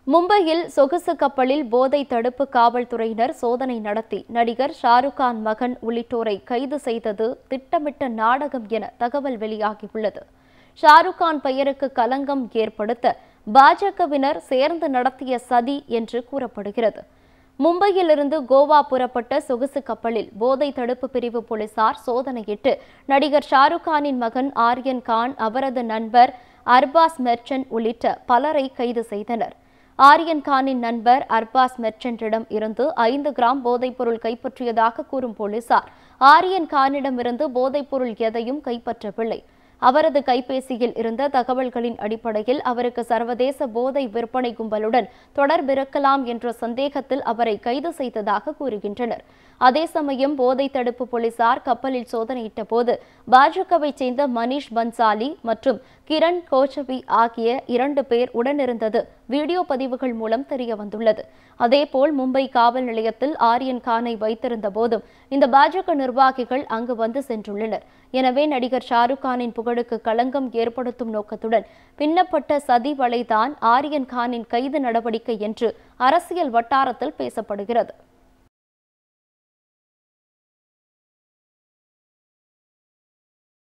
மும்பையில் சொகுசு கப்பலில் போதை தடுப்பு காவல்துறையினர் சோதனை நடத்தி நடிகர் ஷாருக் கான் மகன் உள்ளிட்டோரை கைது செய்தது திட்டமிட்ட நாடகம் என தகவல் வெளியாகியுள்ளது ஷாருக் கான் பெயருக்கு கலங்கம் ஏற்படுத்த பாஜகவினர் சேர்ந்து நடத்திய சதி என்று கூறப்படுகிறது மும்பையிலிருந்து கோவா புறப்பட்ட சொகுசு கப்பலில் போதை தடுப்பு பிரிவு போலீசார் சோதனையிட்டு நடிகர் ஷாருக் கானின் மகன் ஆர்யன் கான் அவரது நண்பர் அர்பாஸ் மெர்ச்சன்ட் உள்ளிட்ட பலரை கைது செய்தனர் ஆரியன் கானின் நண்பர் அர்பாஸ் மெர்ச்சன்ட்டிடம் இருந்து ஐந்து கிராம் போதைப்பொருள் கைப்பற்றியதாக கூறும் போலீசார் ஆரியன் கானிடமிருந்து போதைப்பொருள் எதையும் கைப்பற்றவில்லை அவரது கைபேசியில் இருந்த தகவல்களின் அடிப்படையில் அவருக்கு சர்வதேச போதை விற்பனை கும்பலுடன் தொடர்பிருக்கலாம் என்ற சந்தேகத்தில் அவரை கைது செய்ததாக கூறுகின்றனர் அதே சமயம் போதை தடுப்பு போலீசார் கப்பலில் சோதனையிட்ட போது பாஜகவைச் சேர்ந்த மनीஷ் பன்சாலி மற்றும் கிரண் கோச்சவி ஆகிய இரண்டு பேர் உடனிருந்தது வீடியோ பதிவுகள் மூலம் தெரிய வந்துள்ளது அதேபோல் மும்பை காவல் நிலையத்தில் ஆரியன் கானை வைத்திருந்த போதும் இந்த பாஜக நிர்வாகிகள் அங்கு வந்து சென்றுள்ளனர் எனவே நடிகர் ஷாருக் கானின் புகழுக்கு களங்கம் ஏற்படுத்தும் நோக்கத்துடன் பின்னப்பட்ட சதி வலைதான் ஆரியன் கானின் கைது நடவடிக்கை என்று அரசியல் வட்டாரத்தில் பேசப்படுகிறது